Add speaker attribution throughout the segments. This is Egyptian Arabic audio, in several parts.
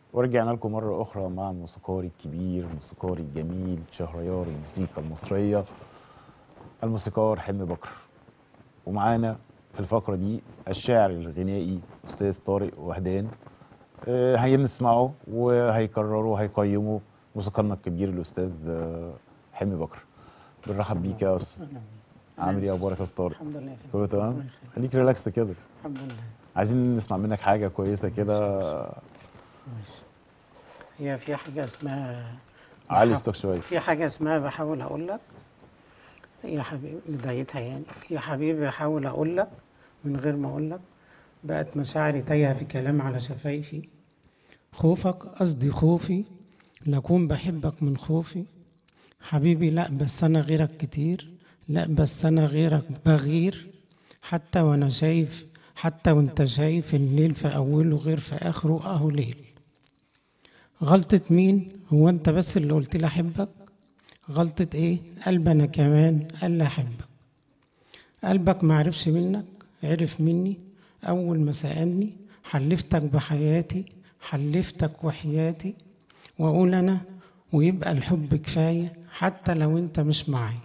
Speaker 1: ورجعنا لكم مرة أخرى مع الموسيقار الكبير الموسيقار الجميل شهريار الموسيقى المصرية الموسيقار حلمي بكر ومعانا في الفقرة دي الشاعر الغنائي أستاذ طارق وهدان آه، هنسمعه وهيكرره وهيقيمه موسيقارنا الكبير الأستاذ آه، حلمي بكر بنرحب بيك يا أستاذ عامل إيه أخبارك يا أستاذ طارق؟
Speaker 2: الحمد لله
Speaker 1: كله
Speaker 2: الله
Speaker 1: تمام؟
Speaker 2: يخليك.
Speaker 1: خليك ريلاكس كده
Speaker 2: الحمد لله
Speaker 1: عايزين نسمع منك حاجة كويسة كده
Speaker 2: ماشي هي في حاجة اسمها
Speaker 1: علي
Speaker 2: بحاول-
Speaker 1: ستوك شوية
Speaker 2: في حاجة اسمها بحاول أقول لك يا حبيبي بدايتها يعني يا حبيبي بحاول أقول لك من غير ما أقول لك بقت مشاعري تايهة في كلام على شفايفي خوفك قصدي خوفي لأكون بحبك من خوفي حبيبي لا بس أنا غيرك كتير لا بس أنا غيرك بغير حتى وأنا شايف حتى وأنت شايف الليل في أوله غير في آخره أهو ليل غلطة مين؟ هو أنت بس اللي قلت لي أحبك؟ غلطة إيه؟ قلب أنا كمان قال لي أحبك قلبك معرفش منك عرف مني أول ما سألني حلفتك بحياتي حلفتك وحياتي وأقول أنا ويبقى الحب كفاية حتى لو أنت مش معايا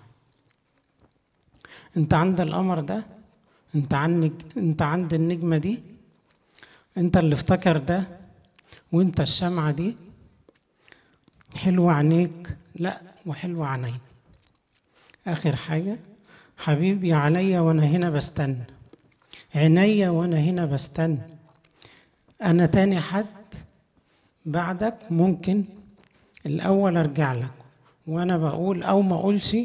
Speaker 2: أنت عند القمر ده أنت عندك أنت عند النجمة دي أنت اللي افتكر ده وأنت الشمعة دي حلوة عينيك لا وحلوة عيني آخر حاجة حبيبي عليا وأنا هنا بستنى عينيا وأنا هنا بستنى أنا تاني حد بعدك ممكن الأول أرجع لك وأنا بقول أو ما أقولش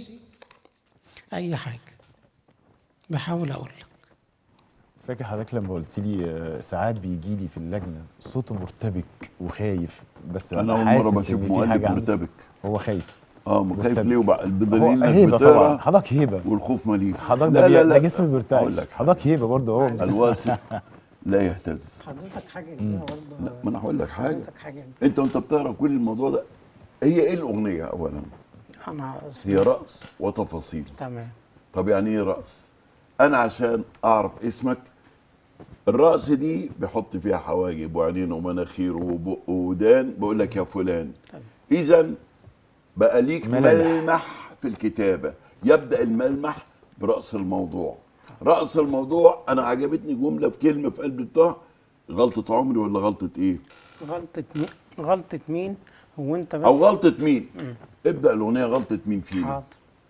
Speaker 2: أي حاجة بحاول أقول لك
Speaker 1: فاكر حضرتك لما قلت لي آه، ساعات بيجي لي في اللجنه صوته مرتبك وخايف بس
Speaker 3: انا
Speaker 1: ببقى
Speaker 3: اول مره
Speaker 1: حاسس
Speaker 3: بشوف
Speaker 1: إن في
Speaker 3: مؤلف
Speaker 1: حاجة عنده.
Speaker 3: مرتبك
Speaker 1: هو خايف
Speaker 3: اه ما خايف
Speaker 1: مرتبك.
Speaker 3: ليه وبقى
Speaker 1: هو
Speaker 3: بدليل انك
Speaker 1: هيبه طبعا
Speaker 3: بتقرا
Speaker 1: حضرتك هيبه
Speaker 3: والخوف مليك
Speaker 1: حضرتك ده, بي- ده جسم
Speaker 3: اقول
Speaker 1: بيرتعش
Speaker 3: لك
Speaker 1: حضرتك هيبه برضه هو
Speaker 3: الواثق لا يهتز
Speaker 2: حضرتك حاجة كبيرة برضه
Speaker 3: لا ما انا هقول لك حاجه
Speaker 2: حضرتك حاجة
Speaker 3: انت وانت بتقرا كل الموضوع ده هي ايه الاغنيه اولا
Speaker 2: أنا
Speaker 3: هي رقص وتفاصيل
Speaker 2: تمام
Speaker 3: طب يعني ايه رقص انا عشان اعرف اسمك الرقص دي بيحط فيها حواجب وعينين ومناخير وبق ودان بقول لك يا فلان
Speaker 2: تمام.
Speaker 3: اذا بقى ليك
Speaker 1: ملامح.
Speaker 3: ملمح في الكتابه يبدا الملمح برأس الموضوع رأس الموضوع انا عجبتني جمله في كلمه في قلب الطه غلطه عمري ولا غلطه ايه
Speaker 2: غلطة مين غلطة مين هو أنت بس
Speaker 3: او غلطه مين ابدا الاغنيه غلطه مين فينا
Speaker 2: حاضر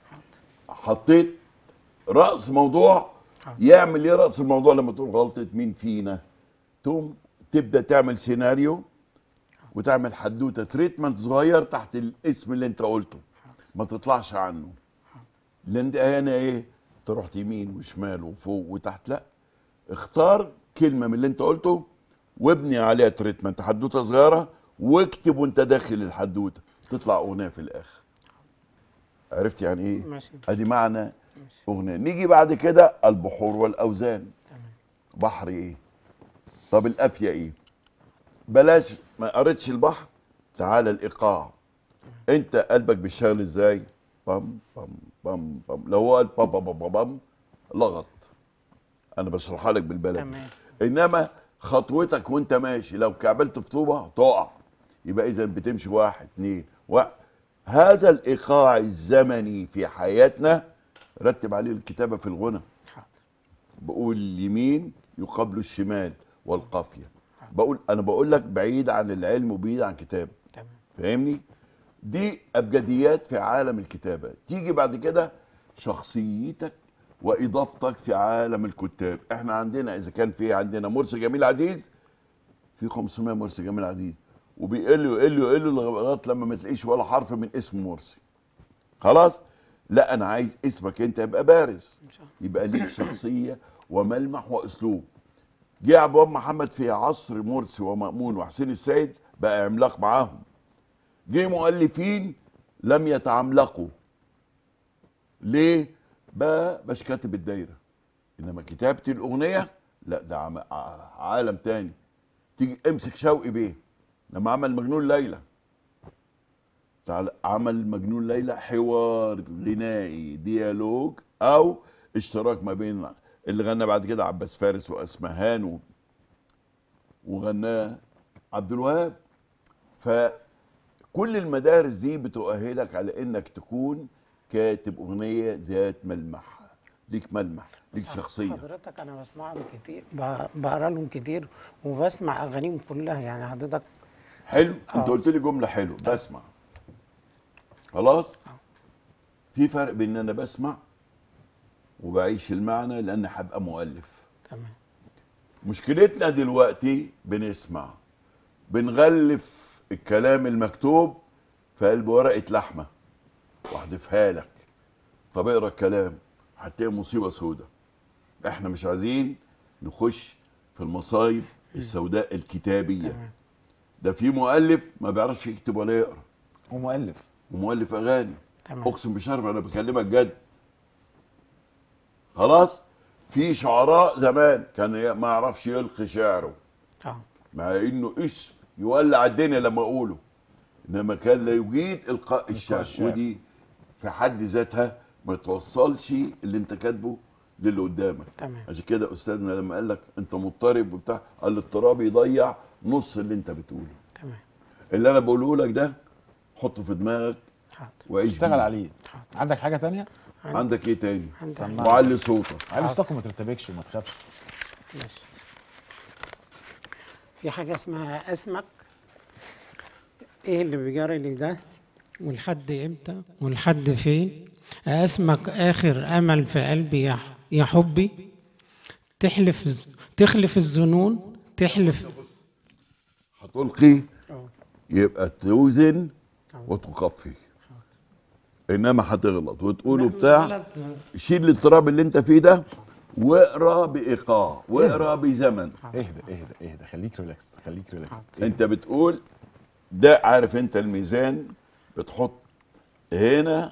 Speaker 3: حطيت رأس موضوع يعمل ايه رأس الموضوع لما تقول غلطة مين فينا تقوم تبدأ تعمل سيناريو وتعمل حدوتة تريتمنت صغير تحت الاسم اللي انت قلته ما تطلعش عنه لان انت هنا ايه تروح يمين وشمال وفوق وتحت لا اختار كلمة من اللي انت قلته وابني عليها تريتمنت حدوتة صغيرة واكتب وانت داخل الحدوتة تطلع اغنية في الاخر عرفت يعني ايه
Speaker 2: ماشي
Speaker 3: ادي معنى اغنيه نيجي بعد كده البحور والاوزان
Speaker 2: تمام
Speaker 3: بحر ايه طب القافيه ايه بلاش ما قريتش البحر تعالى الايقاع انت قلبك بيشتغل ازاي بام بام بام بام لو هو قال بام بام بام بام لغط انا بشرحها لك بالبلدي
Speaker 2: تمام
Speaker 3: انما خطوتك وانت ماشي لو كعبلت في طوبه تقع يبقى اذا بتمشي واحد اتنين واحد هذا الايقاع الزمني في حياتنا رتب عليه الكتابه في الغنى
Speaker 2: حاضر
Speaker 3: بقول اليمين يقابل الشمال والقافيه بقول انا بقول لك بعيد عن العلم وبعيد عن الكتاب
Speaker 2: تمام
Speaker 3: فاهمني دي ابجديات في عالم الكتابه تيجي بعد كده شخصيتك واضافتك في عالم الكتاب احنا عندنا اذا كان في عندنا مرسي جميل عزيز في 500 مرسي جميل عزيز وبيقلوا يقلوا يقلوا لغايه لما ما تلاقيش ولا حرف من اسم مرسي خلاص لا انا عايز اسمك انت يبقى بارز
Speaker 2: إن شاء الله
Speaker 3: يبقى ليك شخصيه وملمح واسلوب جه عبد الوهاب محمد في عصر مرسي ومأمون وحسين السيد بقى عملاق معاهم جه مؤلفين لم يتعملقوا ليه بقى باش كاتب الدايره انما كتابه الاغنيه لا ده عم- ع- عالم تاني تيجي امسك شوقي بيه لما عمل مجنون ليلى تعال عمل مجنون ليلى حوار غنائي ديالوج او اشتراك ما بين اللي غنى بعد كده عباس فارس واسمهان و- وغناه عبد الوهاب فكل المدارس دي بتؤهلك على انك تكون كاتب اغنيه ذات ملمح ليك ملمح ليك شخصيه
Speaker 2: حضرتك انا بسمعهم كتير ب- بقرا لهم كتير وبسمع اغانيهم كلها يعني حضرتك
Speaker 3: حلو انت
Speaker 2: آه.
Speaker 3: قلت لي جمله حلوه بسمع خلاص في فرق بين ان انا بسمع وبعيش المعنى لان هبقى مؤلف
Speaker 2: تمام
Speaker 3: مشكلتنا دلوقتي بنسمع بنغلف الكلام المكتوب في قلب ورقه لحمه واحذفها لك طب اقرا الكلام هتلاقي مصيبه سودة احنا مش عايزين نخش في المصايب السوداء الكتابيه
Speaker 2: تمام
Speaker 3: ده في مؤلف ما بيعرفش يكتب ولا يقرا
Speaker 1: ومؤلف
Speaker 3: ومؤلف اغاني
Speaker 2: تمام
Speaker 3: اقسم بشرف انا بكلمك جد خلاص في شعراء زمان كان ي- ما يعرفش يلقي شعره
Speaker 2: اه
Speaker 3: مع انه اسم يولع الدنيا لما اقوله انما كان لا يجيد القاء الشعر
Speaker 1: الشعر.
Speaker 3: ودي في حد ذاتها ما توصلش اللي انت كاتبه للي قدامك
Speaker 2: تمام
Speaker 3: عشان كده استاذنا لما قال لك انت مضطرب وبتاع قال الاضطراب يضيع نص اللي انت بتقوله
Speaker 2: تمام
Speaker 3: اللي انا بقوله لك ده حطه في دماغك
Speaker 2: حاضر
Speaker 3: وعيش
Speaker 1: اشتغل
Speaker 3: بيه.
Speaker 1: عليه
Speaker 2: حاضر.
Speaker 1: عندك حاجه تانية
Speaker 3: عندك ايه تاني
Speaker 2: عندي
Speaker 1: سمعني.
Speaker 3: وعلي صوتك
Speaker 1: علي صوتك وما ترتبكش وما تخافش
Speaker 2: ماشي في حاجة اسمها اسمك ايه اللي بيجري لي ده ولحد امتى ولحد فين اسمك اخر امل في قلبي يا يا حبي تحلف الز- تخلف الظنون تحلف
Speaker 3: هتلقي
Speaker 2: اه
Speaker 3: يبقى توزن
Speaker 2: تمام.
Speaker 3: وتخفي انما هتغلط وتقوله
Speaker 2: لا، مش
Speaker 3: بتاع
Speaker 2: غلط.
Speaker 3: شيل الاضطراب اللي انت فيه ده واقرا بايقاع واقرا بزمن
Speaker 1: اهدى اهدى اهدى خليك ريلاكس خليك ريلاكس
Speaker 2: حاضر.
Speaker 3: انت بتقول ده عارف انت الميزان بتحط هنا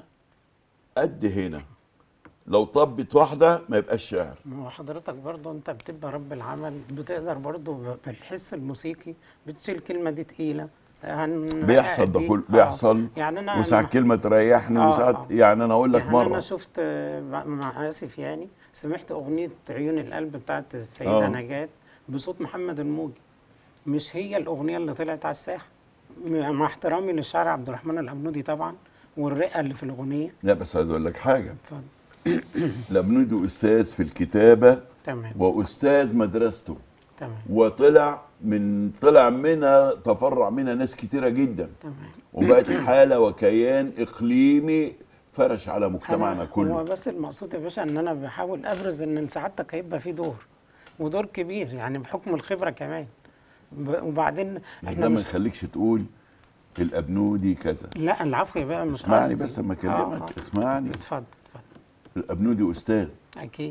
Speaker 3: قد هنا لو طبت واحده ما يبقاش شعر
Speaker 2: ما هو حضرتك برضو انت بتبقى رب العمل بتقدر برضو ب- بالحس الموسيقي بتشيل الكلمة دي تقيلة هن-
Speaker 3: بيحصل ده
Speaker 2: دي-
Speaker 3: كله
Speaker 2: آه.
Speaker 3: بيحصل
Speaker 2: يعني انا
Speaker 3: وساعات
Speaker 2: أنا-
Speaker 3: كلمه تريحني
Speaker 2: آه،
Speaker 3: وساعات
Speaker 2: آه.
Speaker 3: يعني انا اقول لك
Speaker 2: يعني انا
Speaker 3: مره
Speaker 2: شفت آه، مع اسف يعني سمعت اغنيه عيون القلب بتاعت السيده
Speaker 3: آه.
Speaker 2: آه. نجاة بصوت محمد الموجي مش هي الاغنيه اللي طلعت على الساحه م- مع احترامي للشاعر عبد الرحمن الابنودي طبعا والرئه اللي في الاغنيه
Speaker 3: لا بس عايز اقول لك حاجه
Speaker 2: اتفضل
Speaker 3: لابنودي استاذ في الكتابه
Speaker 2: تمام
Speaker 3: واستاذ مدرسته
Speaker 2: تمام
Speaker 3: وطلع من طلع منها تفرع منها ناس كتيره جدا
Speaker 2: تمام
Speaker 3: وبقت حاله وكيان اقليمي فرش على مجتمعنا
Speaker 2: أنا- هو
Speaker 3: كله
Speaker 2: بس المقصود يا باشا ان انا بحاول ابرز ان سعادتك هيبقى في دور ودور كبير يعني بحكم الخبره كمان ب- وبعدين
Speaker 3: احنا ما
Speaker 2: مش-
Speaker 3: نخليكش تقول الابنودي كذا
Speaker 2: لا العفو يا بقى مش
Speaker 3: اسمعني
Speaker 2: قصدي.
Speaker 3: بس لما
Speaker 2: آه،
Speaker 3: اكلمك
Speaker 2: آه.
Speaker 3: اسمعني
Speaker 2: اتفضل اتفضل
Speaker 3: الابنودي استاذ
Speaker 2: اكيد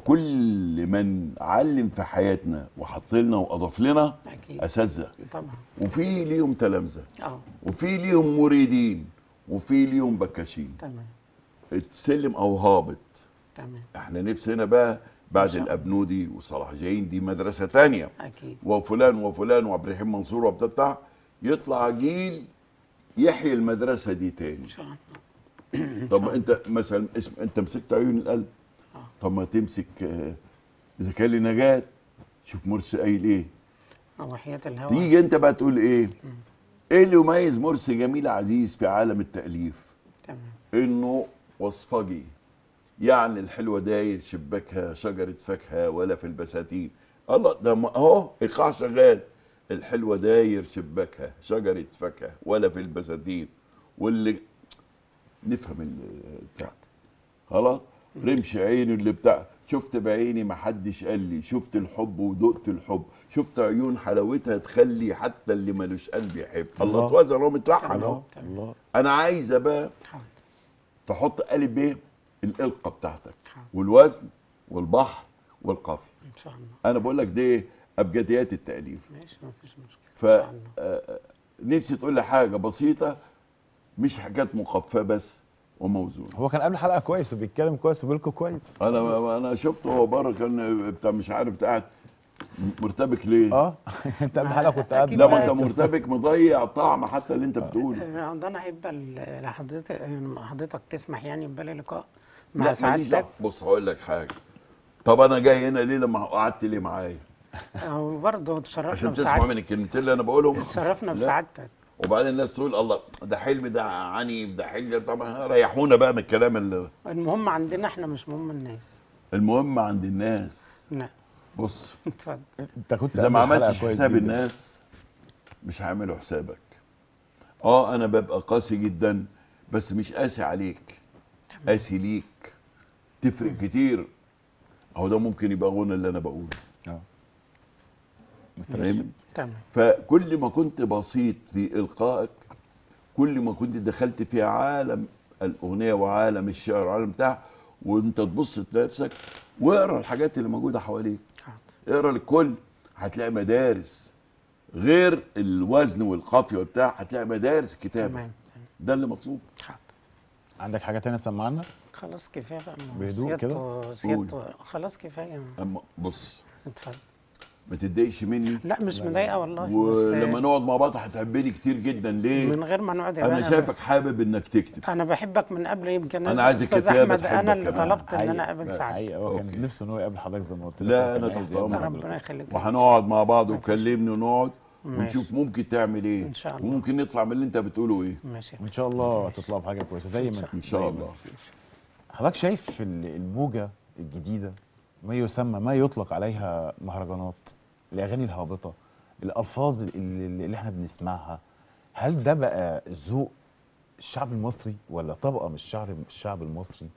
Speaker 3: وكل من علم في حياتنا وحط لنا واضاف لنا
Speaker 2: اكيد
Speaker 3: اساتذه
Speaker 2: طبعا
Speaker 3: وفي ليهم تلامذه
Speaker 2: اه
Speaker 3: وفي ليهم مريدين وفي ليهم بكاشين
Speaker 2: تمام
Speaker 3: اتسلم او هابط
Speaker 2: تمام
Speaker 3: احنا نفسنا بقى بعد
Speaker 2: شاء الله.
Speaker 3: الابنودي وصلاح جايين دي مدرسه تانية
Speaker 2: اكيد
Speaker 3: وفلان وفلان وعبد الرحيم منصور وبتاع بتاع يطلع جيل يحيي المدرسه دي تاني
Speaker 2: ان شاء الله
Speaker 3: طب انت مثلا اسم انت مسكت عيون القلب
Speaker 2: آه.
Speaker 3: طب ما تمسك آه، اذا كان لي نجاه شوف مرسي قايل ايه
Speaker 2: او حياه الهواء
Speaker 3: تيجي انت بقى تقول ايه ايه اللي يميز مرسي جميل عزيز في عالم التاليف
Speaker 2: تمام
Speaker 3: انه وصفجي يعني الحلوه داير شباكها شجره فاكهه ولا في البساتين الله ده ما- اهو ايقاع شغال الحلوه داير شباكها شجره فاكهه ولا في البساتين واللي نفهم ال- بتاع خلاص رمش عيني اللي بتاع شفت بعيني ما حدش قال لي شفت الحب ودقت الحب شفت عيون حلاوتها تخلي حتى اللي ملوش قلب يحب الله
Speaker 1: الله.
Speaker 3: توازن هو متلحن اهو
Speaker 1: الله الله
Speaker 3: انا عايزه بقى
Speaker 2: حاضر
Speaker 3: تحط الف ب الالقى بتاعتك
Speaker 2: حاضر.
Speaker 3: والوزن والبحر والقافيه
Speaker 2: ان شاء الله
Speaker 3: انا بقول لك دي ابجديات التاليف
Speaker 2: ماشي مفيش مشكله
Speaker 3: ف
Speaker 2: ان شاء الله
Speaker 3: آه، نفسي تقول لي حاجه بسيطه مش حاجات مقفاه بس وموزونه
Speaker 1: هو كان قبل الحلقه كويس وبيتكلم كويس وبيلقي كويس
Speaker 3: انا انا شفته هو بره كان بتاع مش عارف قاعد مرتبك ليه
Speaker 1: اه انت قبل الحلقه كنت قاعد
Speaker 2: أكيد
Speaker 3: لا ما انت
Speaker 2: بس.
Speaker 3: مرتبك مضيع طعم حتى اللي انت بتقوله
Speaker 2: آه، ده انا هيبقى ال- لحضرتك آه، حضرتك تسمح يعني يبقى لي لقاء مع
Speaker 3: لا ماليش
Speaker 2: سعادتك
Speaker 3: دعوة. بص هقول لك حاجه طب انا جاي هنا ليه لما قعدت ليه معايا
Speaker 2: وبرضه تشرفنا
Speaker 3: عشان تسمع
Speaker 2: بسعادتك
Speaker 3: من الكلمتين اللي انا بقولهم
Speaker 2: تشرفنا
Speaker 3: لا.
Speaker 2: بسعادتك
Speaker 3: وبعدين الناس تقول الله ده حلم ده عنيف ده حلم طبعا ريحونا بقى من الكلام اللي
Speaker 2: المهم عندنا احنا مش مهم الناس
Speaker 3: المهم عند الناس
Speaker 2: نعم
Speaker 3: بص
Speaker 2: اتفضل
Speaker 1: انت كنت
Speaker 3: اذا ما
Speaker 1: قبل الحلقة
Speaker 3: عملتش
Speaker 1: كويس
Speaker 3: حساب
Speaker 1: جداً.
Speaker 3: الناس مش هيعملوا حسابك اه انا ببقى قاسي جدا بس مش قاسي عليك قاسي ليك تفرق كتير اهو ده ممكن يبقى غنى اللي انا بقوله
Speaker 1: اه
Speaker 3: فاهم
Speaker 2: تمام
Speaker 3: فكل ما كنت بسيط في القائك كل ما كنت دخلت في عالم الاغنيه وعالم الشعر وعالم بتاع وانت تبص لنفسك واقرا الحاجات اللي موجوده حواليك
Speaker 2: حاضر.
Speaker 3: اقرا للكل هتلاقي مدارس غير الوزن والقافيه وبتاع هتلاقي مدارس كتابه
Speaker 2: تمام
Speaker 3: ده اللي مطلوب
Speaker 2: حاضر
Speaker 1: عندك حاجه تانية تسمعنا
Speaker 2: خلاص كفايه بقى ما هو
Speaker 1: بهدوء
Speaker 2: سيادته-
Speaker 1: كده؟
Speaker 2: سيادته خلاص كفايه
Speaker 3: اما بص
Speaker 2: اتفضل
Speaker 3: ما تتضايقش مني
Speaker 2: لا مش مضايقه والله
Speaker 3: ولما
Speaker 2: بس
Speaker 3: نقعد مع بعض هتحبني كتير جدا ليه
Speaker 2: من غير ما نقعد يا
Speaker 3: انا
Speaker 2: بقى
Speaker 3: شايفك حابب انك تكتب
Speaker 2: انا بحبك من قبل يمكن
Speaker 3: أنا عايز
Speaker 2: أستاذ
Speaker 3: الكتابة
Speaker 2: احمد انا
Speaker 3: تحبك
Speaker 2: اللي
Speaker 3: كمان.
Speaker 2: طلبت ان انا
Speaker 1: حقيقة-
Speaker 2: اقابل سعد
Speaker 1: حقيقة هو
Speaker 3: أوكي.
Speaker 1: كان نفسه ان هو يقابل حضرتك زي ما قلت لك
Speaker 3: لا،
Speaker 1: هو كان
Speaker 3: أنا
Speaker 1: عايز
Speaker 3: تحت
Speaker 1: يقابل
Speaker 3: أمرك.
Speaker 1: حضرتك.
Speaker 2: ربنا يخليك
Speaker 3: وهنقعد مع بعض وكلمني ونقعد
Speaker 2: ماشي.
Speaker 3: ونشوف ممكن تعمل ايه
Speaker 2: إن شاء الله.
Speaker 3: وممكن نطلع من اللي انت بتقوله ايه
Speaker 2: ماشي
Speaker 1: وان شاء الله هتطلع بحاجه كويسه زي ما
Speaker 3: ان شاء
Speaker 1: زي ما-
Speaker 3: الله
Speaker 1: حضرتك شايف ال- الموجه الجديده ما يسمى ما يطلق عليها مهرجانات الاغاني الهابطه الالفاظ اللي, اللي احنا بنسمعها هل ده بقى ذوق الشعب المصري ولا طبقه من الشعب الشعب المصري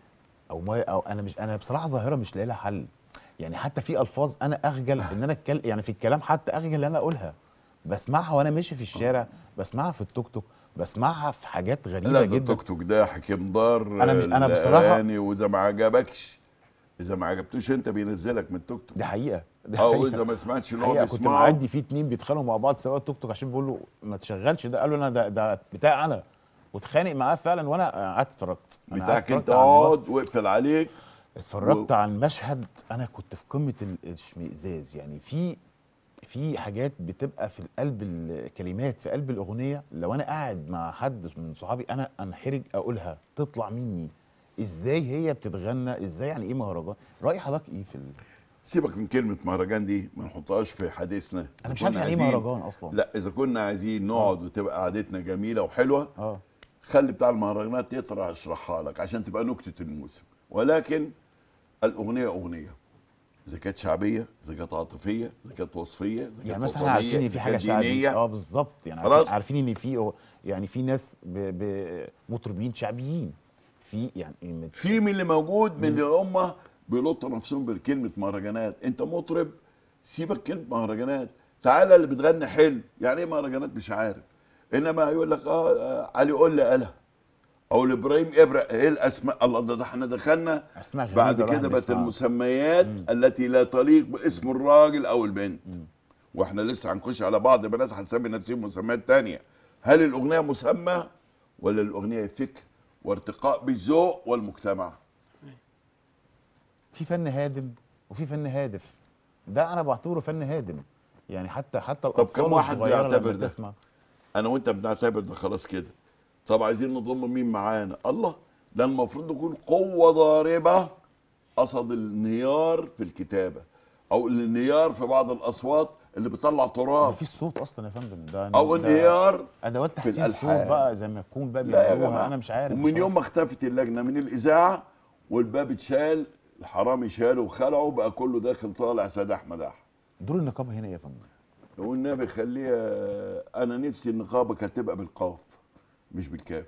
Speaker 1: او ما او انا مش انا بصراحه ظاهره مش لاقي لها حل يعني حتى في الفاظ انا اخجل ان انا اتكلم يعني في الكلام حتى اخجل ان انا اقولها بسمعها وانا ماشي في الشارع بسمعها في التوك توك بسمعها في حاجات غريبه
Speaker 3: لا ده
Speaker 1: جدا
Speaker 3: التوك توك ده حكيم دار
Speaker 1: أنا م- أنا بصراحة-
Speaker 3: الأغاني واذا ما عجبكش اذا ما عجبتوش انت بينزلك من التوك توك
Speaker 1: دي حقيقه دي
Speaker 3: او
Speaker 1: حقيقة.
Speaker 3: اذا ما سمعتش اللي هو
Speaker 1: حقيقة كنت
Speaker 3: بيسمعه
Speaker 1: معدي في اتنين بيتخانقوا مع بعض سواق التوك توك عشان بيقول له ما تشغلش ده قال له انا ده ده بتاعي انا واتخانق معاه فعلا وانا قعدت اتفرجت أنا قعدت
Speaker 3: بتاعك انت
Speaker 1: اتفرجت على المس-
Speaker 3: اقعد واقفل عليك
Speaker 1: اتفرجت
Speaker 3: و-
Speaker 1: عن مشهد انا كنت في قمه ال- الاشمئزاز يعني في في حاجات بتبقى في القلب الكلمات في قلب الاغنيه لو انا قاعد مع حد من صحابي انا انحرج اقولها تطلع مني ازاي هي بتتغنى ازاي يعني ايه مهرجان راي حضرتك ايه في ال...
Speaker 3: سيبك من كلمه مهرجان دي ما نحطهاش في حديثنا
Speaker 1: انا
Speaker 3: إذا
Speaker 1: مش عارف
Speaker 3: كنا
Speaker 1: يعني ايه
Speaker 3: عايزين-
Speaker 1: مهرجان اصلا
Speaker 3: لا اذا كنا عايزين نقعد وتبقى قعدتنا جميله وحلوه
Speaker 1: اه
Speaker 3: خلي بتاع المهرجانات يطلع يشرحها لك عشان تبقى نكته الموسم ولكن الاغنيه اغنيه اذا كانت شعبيه اذا كانت عاطفيه اذا كانت وصفيه اذا كانت
Speaker 1: يعني مثلا
Speaker 3: وطنية،
Speaker 1: عارفين ان
Speaker 3: إذا
Speaker 1: في حاجه
Speaker 3: كانت
Speaker 1: شعبيه
Speaker 3: دينية.
Speaker 1: اه بالظبط يعني
Speaker 3: خلاص.
Speaker 1: عارفين, عارفين ان في يعني في ناس ب... ب... مطربين شعبيين في يعني
Speaker 3: في من اللي موجود من اللي هم بيلطوا نفسهم بالكلمه مهرجانات انت مطرب سيبك كلمه مهرجانات تعالى اللي بتغني حلو يعني ايه مهرجانات مش عارف انما يقول لك اه, آه علي قول لي قالها او لابراهيم ابرق ايه الاسماء الله ده, ده احنا دخلنا
Speaker 1: اسماء غريبه
Speaker 3: بعد
Speaker 1: الواحد
Speaker 3: كده بقت
Speaker 1: بيسمعها.
Speaker 3: المسميات التي لا تليق باسم الراجل او البنت واحنا لسه هنخش على بعض بنات هنسمي نفسهم مسميات تانية هل الاغنيه مسمى ولا الاغنيه فكر وارتقاء بالذوق والمجتمع
Speaker 1: في فن هادم وفي فن هادف ده انا بعتبره فن هادم يعني حتى حتى
Speaker 3: طب كم
Speaker 1: الأطفال
Speaker 3: واحد
Speaker 1: الصغيرة لما
Speaker 3: بيعتبر ده؟
Speaker 1: تسمع
Speaker 3: انا وانت بنعتبر ده خلاص كده طب عايزين نضم مين معانا الله ده المفروض نكون قوه ضاربه قصد الانهيار في الكتابه او الانهيار في بعض الاصوات اللي بتطلع
Speaker 1: ده
Speaker 3: تراب
Speaker 1: في الصوت اصلا يا فندم ده
Speaker 3: او
Speaker 1: ده
Speaker 3: انهيار
Speaker 1: ادوات
Speaker 3: في
Speaker 1: تحسين صوت
Speaker 3: الألحان.
Speaker 1: بقى زي ما يكون بقى
Speaker 3: لا يا
Speaker 1: بيعملوها
Speaker 3: جماعه
Speaker 1: انا مش عارف
Speaker 3: ومن
Speaker 1: بصراحة.
Speaker 3: يوم ما اختفت اللجنه من الاذاعه والباب اتشال الحرامي شاله وخلعه بقى كله داخل طالع سيد احمد احمد
Speaker 1: دور النقابه هنا إيه يا فندم
Speaker 3: والنبي خليها انا نفسي النقابه كانت تبقى بالقاف مش بالكاف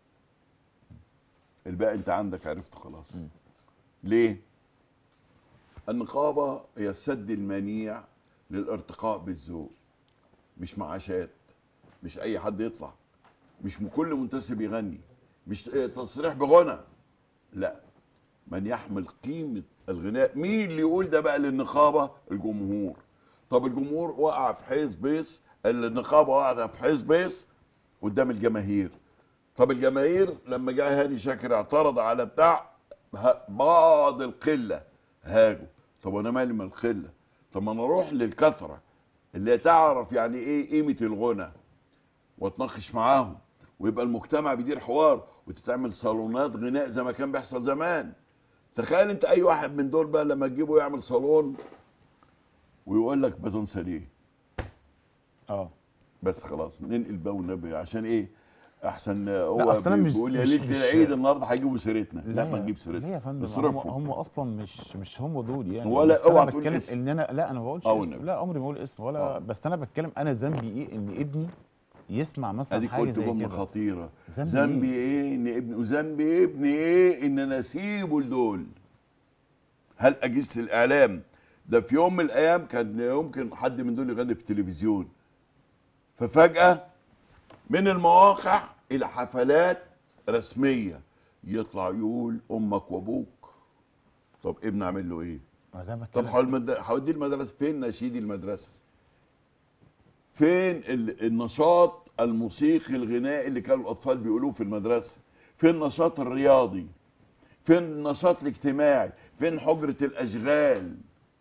Speaker 3: الباقي انت عندك عرفته خلاص ليه النقابه هي السد المنيع للارتقاء بالذوق مش معاشات مش اي حد يطلع مش م- كل منتسب يغني مش اه تصريح بغنى لا من يحمل قيمة الغناء مين اللي يقول ده بقى للنقابة الجمهور طب الجمهور وقع في حيز بيس النقابة وقعت في حيز بيس قدام الجماهير طب الجماهير لما جاء هاني شاكر اعترض على بتاع ه- بعض القلة هاجوا طب انا مالي من القلة طب ما انا اروح للكثرة اللي تعرف يعني ايه قيمة الغنى واتناقش معاهم ويبقى المجتمع بيدير حوار وتتعمل صالونات غناء زي ما كان بيحصل زمان تخيل انت اي واحد من دول بقى لما تجيبه يعمل صالون ويقول لك بتنسى ليه
Speaker 1: اه
Speaker 3: بس خلاص ننقل بقى والنبي عشان ايه احسن هو
Speaker 1: لا، أصل أنا مش-
Speaker 3: بيقول يا
Speaker 1: مش-
Speaker 3: ليله
Speaker 1: مش-
Speaker 3: العيد النهارده هيجيبوا سيرتنا لا ما نجيب
Speaker 1: ليه
Speaker 3: سيرتنا
Speaker 1: يا فندم هم,
Speaker 3: نصرفهم
Speaker 1: هم اصلا مش مش هم دول يعني
Speaker 3: ولا
Speaker 1: بس أنا
Speaker 3: اوعى تقول
Speaker 1: بتكلم
Speaker 3: اسم.
Speaker 1: ان انا لا انا ما بقولش
Speaker 3: أو
Speaker 1: اسم
Speaker 3: النبي.
Speaker 1: لا عمري ما اقول اسم ولا
Speaker 3: آه.
Speaker 1: بس انا بتكلم انا ذنبي ايه ان ابني يسمع مثلا
Speaker 3: اديك
Speaker 1: حاجه
Speaker 3: قلت
Speaker 1: زي
Speaker 3: جمله
Speaker 1: كده
Speaker 3: خطيره
Speaker 1: ذنبي
Speaker 3: ذنبي ايه ان ابني وذنبي ابني ايه ان انا اسيبه لدول هل اجهزه الاعلام ده في يوم من الايام كان يمكن حد من دول يغني في التلفزيون ففجاه من المواقع الى حفلات رسميه يطلع يقول امك وابوك طب ابني اعمل له ايه
Speaker 1: ما ده
Speaker 3: طب
Speaker 1: بتكلم
Speaker 3: حول المد- هوديه المدرسه فين نشيد المدرسه فين ال- النشاط الموسيقي الغنائي اللي كانوا الاطفال بيقولوه في المدرسه فين النشاط الرياضي فين النشاط الاجتماعي فين حجره الاشغال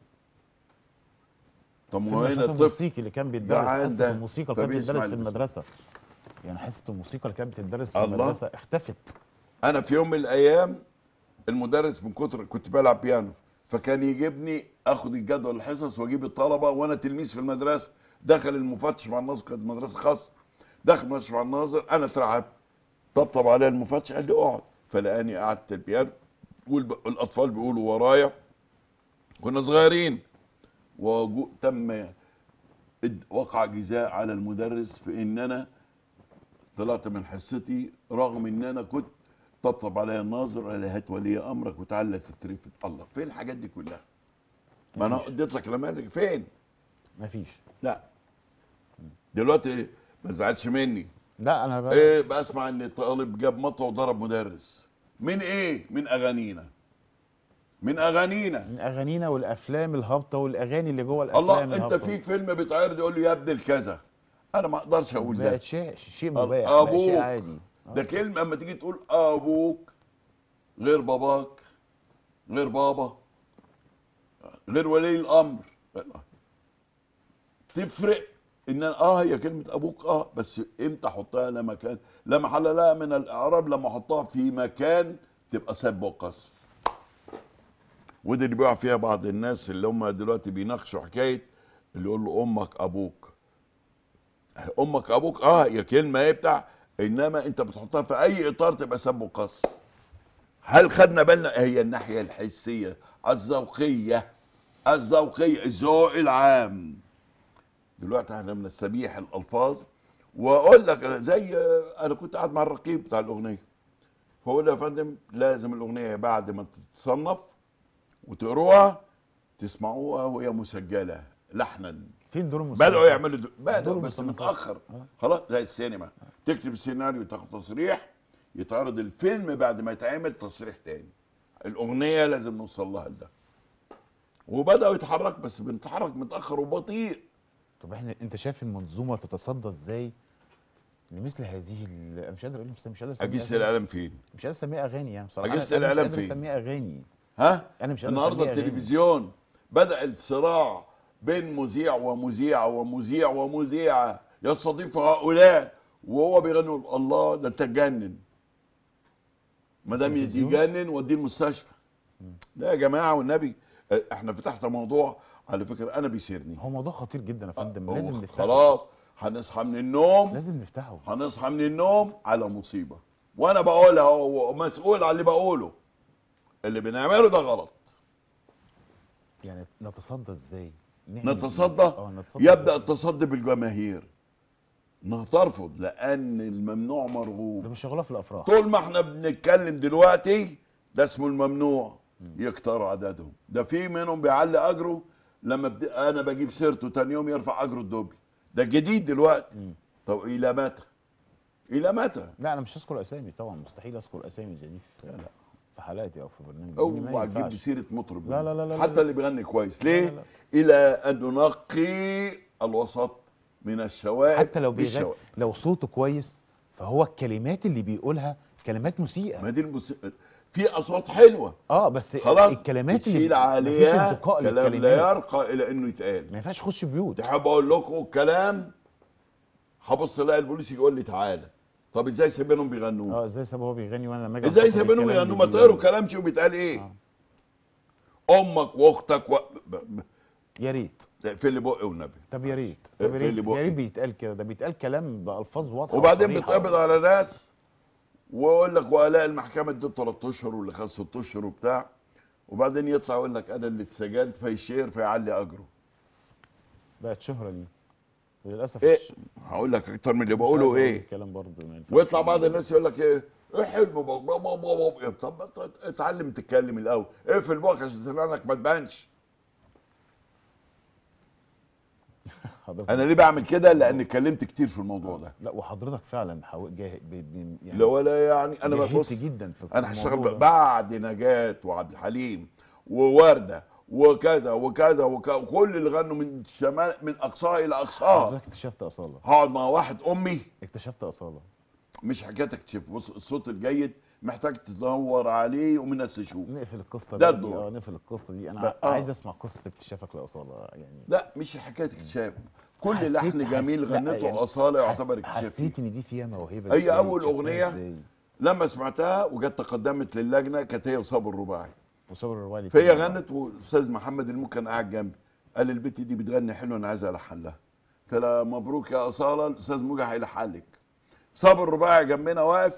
Speaker 3: طب
Speaker 1: في
Speaker 3: ما هو هنا
Speaker 1: النشاط
Speaker 3: الطفل
Speaker 1: الموسيقي اللي كان بيدرس
Speaker 3: جعان
Speaker 1: حصه
Speaker 3: ده،
Speaker 1: الموسيقى اللي كانت
Speaker 3: فبيسمع
Speaker 1: بتدرس في
Speaker 3: الموسيقى.
Speaker 1: المدرسه يعني حصه الموسيقى اللي كانت بتدرس في
Speaker 3: الله.
Speaker 1: المدرسه اختفت
Speaker 3: انا في يوم من الايام المدرس من كتر كنت بلعب بيانو فكان يجيبني اخد الجدول الحصص واجيب الطلبه وانا تلميذ في المدرسه دخل المفتش مع الناظر كانت مدرسه خاصه دخل المفتش مع الناظر انا اترعبت طبطب عليا المفتش قال لي اقعد فلقاني قعدت البيانو والاطفال بيقولوا ورايا كنا صغيرين وتم اد- وقع جزاء على المدرس في ان انا طلعت من حصتي رغم ان انا كنت طبطب عليا الناظر قال لي هات ولي امرك وتعالى تترفد الله فين الحاجات دي كلها ما انا اديت لك نماذج فين
Speaker 1: مفيش
Speaker 3: لا دلوقتي ما تزعلش مني
Speaker 1: لا انا بقى
Speaker 3: ايه بسمع ان طالب جاب مطوه وضرب مدرس من ايه من اغانينا من اغانينا
Speaker 1: من اغانينا والافلام الهابطه والاغاني اللي جوه الافلام
Speaker 3: الله انت
Speaker 1: الهابطة.
Speaker 3: في فيلم بيتعرض يقول له يا ابن الكذا انا ما اقدرش اقول ده
Speaker 1: بقت شيء شيء مباح بقى
Speaker 3: ابوك
Speaker 1: شيء عادي
Speaker 3: ده كلمه اما تيجي تقول ابوك غير باباك غير بابا غير ولي الامر تفرق ان أنا- اه هي كلمه ابوك اه بس امتى احطها لا مكان لا محل لها من الاعراب لما احطها في مكان تبقى سب وقذف ودي اللي بيقع فيها بعض الناس اللي هم دلوقتي بيناقشوا حكايه اللي يقول له امك ابوك امك ابوك اه هي كلمه ايه بتاع انما انت بتحطها في اي اطار تبقى سب وقص هل خدنا بالنا هي الناحيه الحسيه الذوقيه الذوقيه الذوق العام دلوقتي احنا بنستبيح الالفاظ واقول لك زي انا كنت قاعد مع الرقيب بتاع الاغنيه فاقول له يا فندم لازم الاغنيه بعد ما تتصنف وتقروها تسمعوها وهي مسجله لحنا
Speaker 1: فين دور المصنفات؟
Speaker 3: بدأوا يعملوا دو... بدأوا
Speaker 1: دور
Speaker 3: بس
Speaker 1: المصنفات.
Speaker 3: متأخر خلاص زي السينما تكتب السيناريو تاخد تصريح يتعرض الفيلم بعد ما يتعمل تصريح تاني الأغنية لازم نوصل لها لده وبدأوا يتحرك بس بنتحرك متأخر وبطيء
Speaker 1: طب احنا انت شايف المنظومه تتصدى ازاي لمثل هذه ال- أنا مش قادر اقول مش قادر اسميها
Speaker 3: أجهزة
Speaker 1: أغاني.
Speaker 3: الإعلام فين؟
Speaker 1: مش قادر اسميها اغاني يعني بصراحه
Speaker 3: أجهزة
Speaker 1: أنا- أنا
Speaker 3: الإعلام
Speaker 1: مش قادر
Speaker 3: فين؟
Speaker 1: اسميها اغاني
Speaker 3: ها؟
Speaker 1: أنا مش قادر
Speaker 3: النهارده
Speaker 1: أسميها أغاني.
Speaker 3: التلفزيون بدأ الصراع بين مذيع ومذيعة ومذيع ومذيعة يستضيف هؤلاء وهو بيغني الله ده انت تجنن ما دام
Speaker 1: التلفزيون؟
Speaker 3: يجنن وديه المستشفى لا يا جماعة والنبي اه، احنا فتحنا موضوع على فكرة انا بيسيرني
Speaker 1: هو موضوع خطير جدا يا فندم
Speaker 3: هو
Speaker 1: لازم نفتحه
Speaker 3: خلاص هنصحى من النوم
Speaker 1: لازم نفتحه
Speaker 3: هنصحى من النوم على مصيبة وانا بقولها ومسؤول على اللي بقوله اللي بنعمله ده غلط
Speaker 1: يعني نتصدى ازاي نعمل
Speaker 3: نتصدى
Speaker 1: إيه؟ اه نتصدى
Speaker 3: يبدا
Speaker 1: إزاي؟
Speaker 3: التصدي بالجماهير انها ترفض لان الممنوع
Speaker 1: ده
Speaker 3: مرغوب
Speaker 1: مش شغاله في الافراح
Speaker 3: طول ما احنا بنتكلم دلوقتي ده اسمه الممنوع يكتر عددهم ده في منهم بيعلي اجره لما بد... انا بجيب سيرته تاني يوم يرفع اجره الدبل ده جديد دلوقتي طب الى متى الى متى
Speaker 1: لا انا مش هذكر اسامي طبعا مستحيل اذكر اسامي زي دي في لا في حالاتي او في برنامج
Speaker 3: اوعى تجيب لي سيره مطرب
Speaker 1: لا لا لا لا
Speaker 3: حتى
Speaker 1: لا.
Speaker 3: اللي بيغني كويس
Speaker 1: لا
Speaker 3: ليه
Speaker 1: لا.
Speaker 3: الى ان ننقي الوسط من الشوائب
Speaker 1: حتى لو بيغني
Speaker 3: بالشوائب.
Speaker 1: لو صوته كويس فهو الكلمات اللي بيقولها كلمات مسيئه
Speaker 3: ما دي المس... في اصوات حلوه
Speaker 1: اه بس
Speaker 3: خلاص
Speaker 1: الكلمات اللي
Speaker 3: تشيل
Speaker 1: مفيش
Speaker 3: عليها
Speaker 1: انتقاء
Speaker 3: كلام لا
Speaker 1: للكلمات
Speaker 3: يرقى الى انه يتقال
Speaker 1: ما ينفعش تخش بيوت
Speaker 3: تحب اقول لكم كلام هبص الاقي البوليس يقول لي تعالى طب ازاي سايبينهم بيغنوا
Speaker 1: اه ازاي سابه هو بيغني وانا لما اجي
Speaker 3: ازاي
Speaker 1: أنتقد
Speaker 3: سايبينهم
Speaker 1: الكلام
Speaker 3: يغنوا ما
Speaker 1: اللي
Speaker 3: تقروا
Speaker 1: بيقوله.
Speaker 3: كلام شو بيتقال ايه امك واختك و... ب- ب-
Speaker 1: يا ريت
Speaker 3: اقفل لي بقي والنبي
Speaker 1: طب يا ريت طب
Speaker 3: اقفل
Speaker 1: يا
Speaker 3: لي
Speaker 1: ريت
Speaker 3: بقي.
Speaker 1: يا ريت بيتقال كده ده بيتقال كلام بالفاظ واضحه
Speaker 3: وبعدين
Speaker 1: وصريحة.
Speaker 3: بتقبض على ناس ويقول لك ولاء المحكمه اديت 3 اشهر واللي خد 6 اشهر وبتاع وبعدين يطلع يقول لك انا اللي اتسجنت فيشير فيعلي اجره
Speaker 1: بقت شهره دي للاسف
Speaker 3: ايه
Speaker 1: الش-
Speaker 3: هقول لك اكتر من اللي
Speaker 1: مش عايز
Speaker 3: بقوله
Speaker 1: أقول
Speaker 3: ايه
Speaker 1: الكلام برضه ما ينفعش.
Speaker 3: ويطلع بعض الناس يقول لك ايه ايه حلم بابا بابا بابا إيه طب ما أنت اتعلم تتكلم الاول اقفل بقك عشان سنانك ما تبانش
Speaker 1: حضرتك
Speaker 3: انا ليه بعمل كده لان اتكلمت كتير في الموضوع ده
Speaker 1: لا وحضرتك فعلا حاول جاه ب... ب... يعني
Speaker 3: لا ولا يعني انا
Speaker 1: جاهدت
Speaker 3: ببص
Speaker 1: جدا في
Speaker 3: انا
Speaker 1: الموضوع
Speaker 3: هشتغل
Speaker 1: ده.
Speaker 3: بعد نجاة وعبد الحليم ووردة وكذا وكذا وكذا وكل اللي غنوا من شمال من اقصاها الى اقصاها
Speaker 1: حضرتك اكتشفت اصاله
Speaker 3: هقعد مع واحد امي
Speaker 1: اكتشفت اصاله
Speaker 3: مش حكايه اكتشف بص الصوت الجيد محتاج تدور عليه ومن الناس تشوف
Speaker 1: نقفل القصه
Speaker 3: ده
Speaker 1: دي
Speaker 3: الدور.
Speaker 1: اه نقفل القصه دي انا
Speaker 3: بقى-
Speaker 1: ع-
Speaker 3: آه.
Speaker 1: عايز اسمع قصه اكتشافك لاصاله يعني
Speaker 3: لا مش حكايه اكتشاف كل
Speaker 1: حسيت-
Speaker 3: لحن
Speaker 1: حس-
Speaker 3: جميل
Speaker 1: لا،
Speaker 3: غنته
Speaker 1: يعني
Speaker 3: اصاله
Speaker 1: حس-
Speaker 3: يعتبر اكتشاف
Speaker 1: حسيت ان دي فيها موهبه
Speaker 3: هي
Speaker 1: إزاي؟
Speaker 3: أول
Speaker 1: اكتشفتها
Speaker 3: أغنية
Speaker 1: إزاي؟
Speaker 3: لما سمعتها وجت تقدمت للجنه كانت هي وصابر الرباعي
Speaker 1: وصبر الروالي
Speaker 3: فهي
Speaker 1: كده.
Speaker 3: غنت والاستاذ محمد الموج كان قاعد جنبي قال لي البت دي بتغني حلو انا عايز الحن لها قلت لها مبروك يا اصاله الاستاذ موجة هيلحن لك صابر الرباعي جنبنا واقف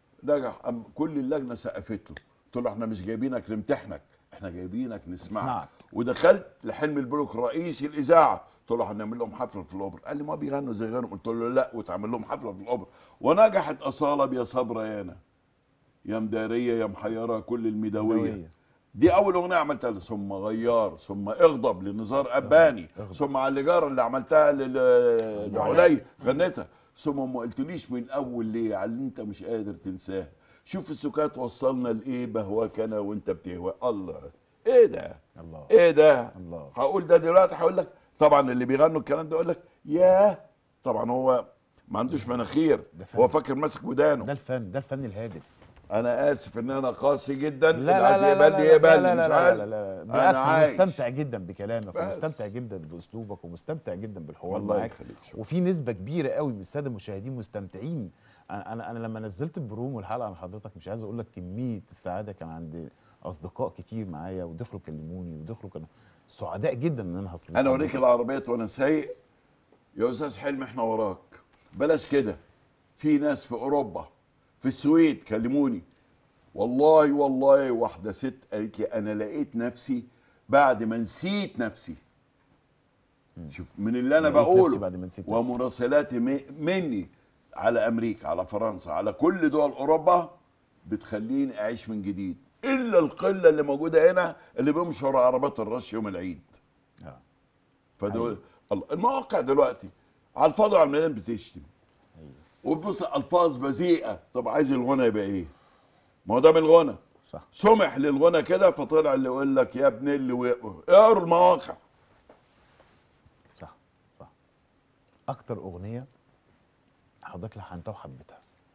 Speaker 3: نجح أم كل اللجنه سقفت له قلت له احنا مش جايبينك نمتحنك احنا جايبينك نسمعك
Speaker 1: نسمعك.
Speaker 3: ودخلت لحلم البلوك رئيسي الاذاعه قلت له هنعمل لهم حفله في الاوبرا قال لي ما بيغنوا زي غيرهم قلت له لا وتعمل لهم حفله في الاوبرا ونجحت اصاله بيا صبره يانا يا مداريه يا محيره كل المداويه
Speaker 1: مداوية.
Speaker 3: دي اول اغنيه عملتها لها، ثم غيار ثم اغضب لنزار اباني
Speaker 1: اغضب.
Speaker 3: ثم على اللي اللي عملتها لل-
Speaker 1: لعلي.
Speaker 3: لعلي غنيتها ثم ما قلتليش من اول ليه على اللي انت مش قادر تنساه شوف السكات وصلنا لايه بهواك انا وانت بتهوى الله ايه ده
Speaker 1: الله
Speaker 3: ايه ده
Speaker 1: الله.
Speaker 3: هقول ده دلوقتي هقول لك طبعا اللي بيغنوا الكلام ده يقول لك ياه طبعا هو ما عندوش مناخير
Speaker 1: ده فن.
Speaker 3: هو فاكر ماسك ودانه
Speaker 1: ده الفن ده الفن الهادف
Speaker 3: انا اسف ان انا قاسي جدا
Speaker 1: لا
Speaker 3: اللي
Speaker 1: لا
Speaker 3: عايز
Speaker 1: لا لا
Speaker 3: يقبلني
Speaker 1: لا
Speaker 3: يقبلني
Speaker 1: لا
Speaker 3: مش
Speaker 1: لا لا
Speaker 3: عايز
Speaker 1: لا لا
Speaker 3: انا
Speaker 1: بالعكس
Speaker 3: عايش
Speaker 1: مستمتع جدا بكلامك
Speaker 3: بس.
Speaker 1: ومستمتع جدا باسلوبك ومستمتع جدا بالحوار
Speaker 3: والله
Speaker 1: معاك
Speaker 3: يخليك، شكرا.
Speaker 1: وفي نسبه كبيره قوي من الساده المشاهدين مستمتعين انا انا انا لما نزلت البروم والحلقه عن حضرتك مش عايز اقول لك كميه السعاده كان عند اصدقاء كتير معايا ودخلوا كلموني ودخلوا كانوا سعداء جدا ان انا هصل
Speaker 3: انا اوريك العربيات وانا سايق يا استاذ حلمي احنا وراك بلاش كده في ناس في اوروبا في السويد كلموني والله والله واحده ست قالت لي انا لقيت نفسي بعد ما نسيت نفسي شوف من اللي انا
Speaker 1: لقيت
Speaker 3: بقوله
Speaker 1: نفسي بعد ما نسيت نفسي.
Speaker 3: ومراسلاتي مي- مني على امريكا على فرنسا على كل دول اوروبا بتخليني اعيش من جديد الا القله اللي موجوده هنا اللي بيمشوا ورا عربات الرش يوم العيد
Speaker 1: آه.
Speaker 3: فدول الله المواقع دلوقتي على الفاضي وعلى المليان بتشتم وتبص الفاظ بذيئه طب عايز الغنى يبقى ايه؟ ما هو ده من الغنى
Speaker 1: صح
Speaker 3: سمح للغنى كده فطلع اللي يقول لك يا ابن اللي و... اقروا المواقع
Speaker 1: صح صح اكتر اغنيه حضرتك لحنتها وحبيتها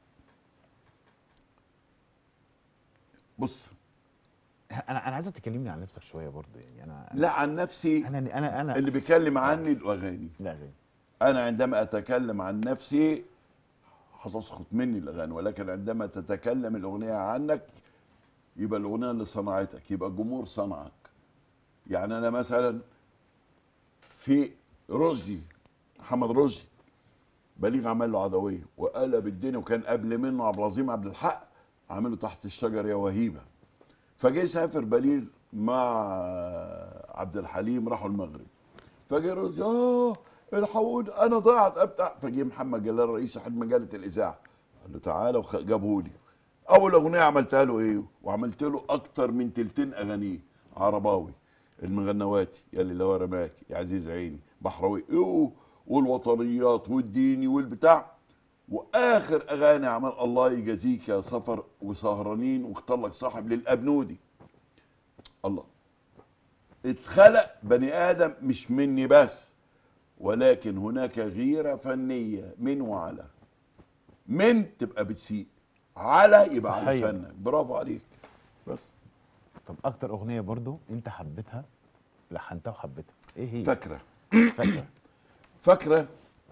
Speaker 3: بص
Speaker 1: انا انا عايزك تكلمني عن نفسك شويه برضه يعني انا
Speaker 3: لا عن نفسي
Speaker 1: انا انا انا
Speaker 3: اللي بيتكلم عني الاغاني
Speaker 1: لا غير
Speaker 3: انا عندما اتكلم عن نفسي هتسقط مني الاغاني ولكن عندما تتكلم الاغنيه عنك يبقى الاغنيه اللي صنعتك يبقى الجمهور صنعك يعني انا مثلا في رشدي محمد رشدي بليغ عمل له عدويه وقلب الدنيا وكان قبل منه عبد العظيم عبد الحق عامله تحت الشجر يا وهيبه فجه سافر بليغ مع عبد الحليم راحوا المغرب فجه رشدي اه الحقوني انا ضاعت ابتع فجه محمد جلال رئيس احد مجله الاذاعه قال له تعالى وجابه لي اول اغنيه عملتها له ايه وعملت له اكتر من تلتين اغانيه عرباوي المغنواتي يا اللي لو رماك يا عزيز عيني بحراوي ايوه والوطنيات والديني والبتاع واخر اغاني عمل الله يجازيك يا سفر وسهرانين واختار لك صاحب للابنودي الله اتخلق بني ادم مش مني بس ولكن هناك غيره فنيه من وعلى من تبقى بتسيء على يبقى على
Speaker 1: صحيح.
Speaker 3: فنك برافو عليك بس
Speaker 1: طب اكتر اغنيه برضه انت حبيتها لحنتها وحبيتها ايه هي
Speaker 3: فاكره
Speaker 1: فاكره
Speaker 3: فاكره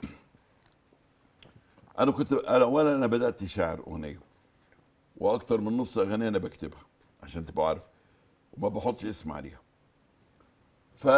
Speaker 3: انا كنت انا اولا انا بدات شاعر اغنيه واكتر من نص اغنيه انا بكتبها عشان تبقوا عارف وما بحطش اسم عليها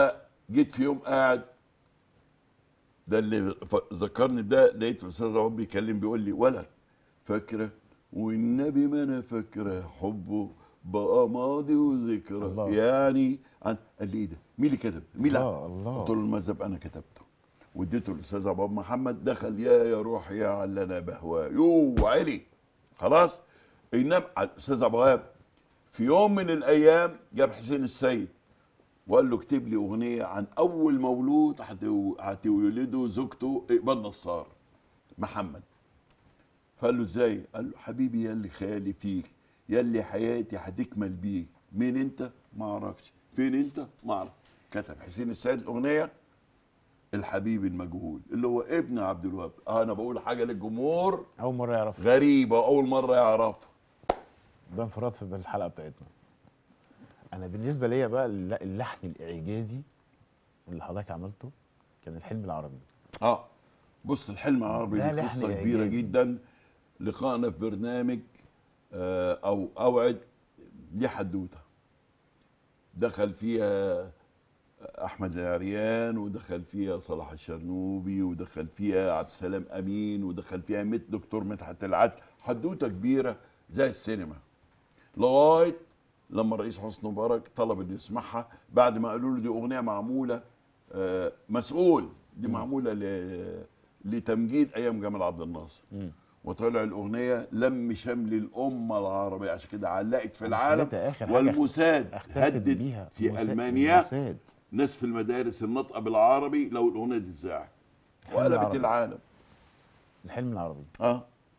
Speaker 3: جيت في يوم قاعد ده اللي ف- ذكرني ده لقيت الاستاذ عوض بيكلم بيقول لي ولد فاكره والنبي ما انا فاكره حبه بقى ماضي وذكرى
Speaker 1: الله.
Speaker 3: يعني عن- قال لي ايه ده؟ مين اللي كتب؟ مين اللي
Speaker 1: الله الله
Speaker 3: قلت له المذهب انا كتبته واديته الاستاذ ابو محمد دخل يا يا روح يا على انا بهواه يو علي خلاص انما الاستاذ ابو وهاب في يوم من الايام جاب حسين السيد وقال له اكتب لي اغنيه عن اول مولود هتو- هتولده زوجته اقبال نصار محمد فقال له ازاي؟ قال له حبيبي يا اللي خيالي فيك يا اللي حياتي هتكمل بيك مين انت؟ ما اعرفش فين انت؟ ما اعرف كتب حسين السيد الاغنيه الحبيب المجهول اللي هو ابن عبد الوهاب آه انا بقول حاجه للجمهور
Speaker 1: اول مره يعرف
Speaker 3: غريبه اول مره يعرفها
Speaker 1: ده انفراد في الحلقه بتاعتنا انا بالنسبه ليا بقى الل- اللحن الاعجازي اللي حضرتك عملته كان الحلم العربي
Speaker 3: اه بص الحلم العربي
Speaker 1: ده
Speaker 3: دي
Speaker 1: لحن
Speaker 3: قصه كبيره
Speaker 1: إعجازي.
Speaker 3: جدا لقائنا في برنامج آه او اوعد ليه حدوته دخل فيها احمد العريان ودخل فيها صلاح الشرنوبي ودخل فيها عبد السلام امين ودخل فيها مت دكتور مدحت العدل حدوته كبيره زي السينما لغايه لما الرئيس حسني مبارك طلب انه يسمعها بعد ما قالوا له دي اغنيه معموله آه، مسؤول دي معموله ل- لتمجيد ايام جمال عبد الناصر وطلع الاغنيه لم شمل الامه العربيه عشان كده علقت في
Speaker 1: أنا
Speaker 3: العالم
Speaker 1: خليتها آخر حاجة
Speaker 3: والموساد
Speaker 1: اختفت
Speaker 3: هدد
Speaker 1: بيها
Speaker 3: في
Speaker 1: موساد-
Speaker 3: المانيا
Speaker 1: موساد.
Speaker 3: ناس في المدارس النطقه بالعربي لو الاغنيه دي اتذاعت
Speaker 1: حلو
Speaker 3: وقلبت
Speaker 1: العربي.
Speaker 3: العالم
Speaker 1: الحلم العربي
Speaker 3: اه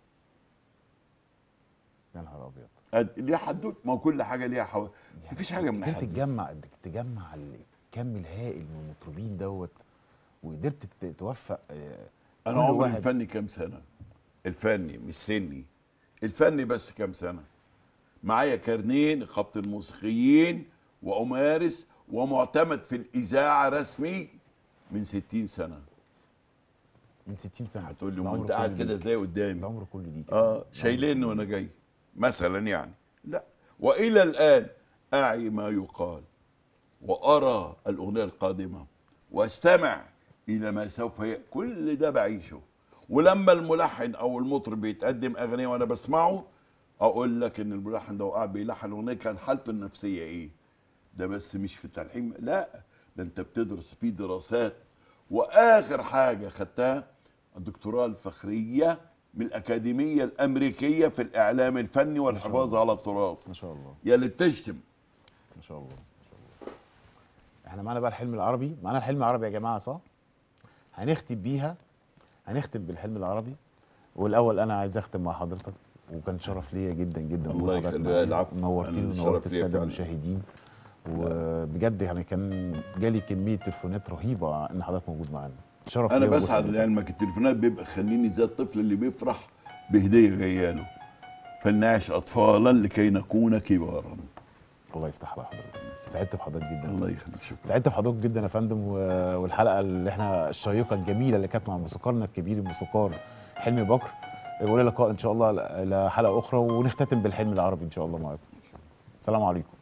Speaker 1: يا نهار ابيض
Speaker 3: أد- ليها حدود ما هو كل حاجه ليها حو... مفيش حاجه من
Speaker 1: قدرت
Speaker 3: حد
Speaker 1: تجمع تجمع الكم الهائل من المطربين دوت وقدرت ت- توفق آه،
Speaker 3: انا
Speaker 1: كل
Speaker 3: عمري
Speaker 1: واحد-
Speaker 3: الفني كام سنه الفني مش سني الفني بس كام سنه معايا كارنيه نقابه الموسيقيين وامارس ومعتمد في الاذاعه رسمي من 60 سنه
Speaker 1: من 60 سنه
Speaker 3: هتقول لي
Speaker 1: العمر
Speaker 3: وانت
Speaker 1: كله
Speaker 3: قاعد كده
Speaker 1: ليك.
Speaker 3: زي قدامي
Speaker 1: العمر كله ليك
Speaker 3: اه شايليني وانا جاي مثلا يعني لا والى الان اعي ما يقال وارى الاغنيه القادمه واستمع الى ما سوف ي... كل ده بعيشه ولما الملحن او المطرب بيتقدم اغنيه وانا بسمعه اقول لك ان الملحن ده وقاعد بيلحن اغنيه كان حالته النفسيه ايه ده بس مش في التلحين لا ده انت بتدرس فيه دراسات واخر حاجه خدتها الدكتوراه الفخريه من الاكاديميه الامريكيه في الاعلام الفني والحفاظ على التراث
Speaker 1: ما شاء الله
Speaker 3: يا اللي بتشتم
Speaker 1: ما شاء الله ما شاء الله احنا معانا بقى الحلم العربي معانا الحلم العربي يا جماعه صح هنختم بيها هنختم بالحلم العربي والاول انا عايز اختم مع حضرتك وكان شرف ليا جدا جدا
Speaker 3: الله
Speaker 1: وجود حضرتك
Speaker 3: يخليك.
Speaker 1: معايا.
Speaker 3: العفو.
Speaker 1: نورتني
Speaker 3: أنا الشرف
Speaker 1: ونورت
Speaker 3: ليا
Speaker 1: الساده
Speaker 3: فعلا.
Speaker 1: المشاهدين وبجد يعني كان جالي كميه تليفونات رهيبه ان حضرتك موجود معانا شرف
Speaker 3: انا
Speaker 1: ليا وجود
Speaker 3: بسعد
Speaker 1: حضرتك.
Speaker 3: لعلمك التليفونات بيبقى خليني زي الطفل اللي بيفرح بهديه جايه له فلنعش اطفالا لكي نكون كبارا
Speaker 1: الله يفتح على حضرتك سعدت بحضرتك جدا
Speaker 3: الله يخليك شكرا
Speaker 1: سعدت بحضرتك جدا يا فندم و- والحلقه اللي احنا الشيقه الجميله اللي كانت مع موسيقارنا الكبير الموسيقار حلمي بكر ولنا لقاء ان شاء الله ل- لحلقه اخرى ونختتم بالحلم العربي ان شاء الله معاكم السلام عليكم